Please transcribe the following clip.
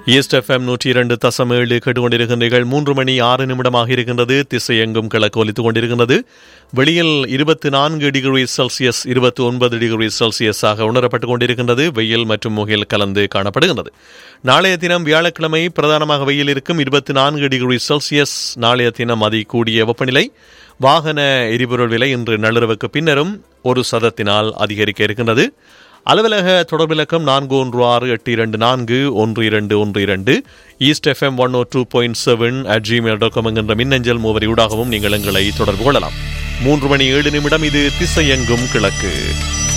east FM நூற்றி இரண்டு தசம் ஏழு கேட்டுக்கொண்டிருக்கின்றீர்கள் மூன்று மணி ஆறு நிமிடமாக இருக்கின்றது திசையெங்கும் கிழக்கு ஒலித்துக் கொண்டிருக்கின்றது வெளியில் இருபத்தி நான்கு டிகிரி செல்சியஸ் இருபத்தி ஒன்பது டிகிரி செல்சியஸாக உணரப்பட்டுக் கொண்டிருக்கின்றது வெயில் மற்றும் முகில் கலந்து காணப்படுகின்றது நாளைய தினம் வியாழக்கிழமை பிரதானமாக வெயில் இருக்கும் இருபத்தி நான்கு டிகிரி செல்சியஸ் நாளைய தினம் அதி கூடிய வெப்பநிலை வாகன எரிபொருள் விலை இன்று நள்ளிரவுக்கு பின்னரும் ஒரு சதத்தினால் அதிகரிக்க இருக்கின்றது அலுவலக தொடர்பிலக்கம் நான்கு ஒன்று ஆறு எட்டு இரண்டு நான்கு ஒன்று இரண்டு ஒன்று இரண்டு east F M one O two point seven at Gmail dot com என்கின்ற மின்னஞ்சல் மூவரியூடாகவும் நீங்கள் எங்களை தொடர்பு கொள்ளலாம் மூன்று மணி ஏழு நிமிடம் இது திசையெங்கும் கிழக்கு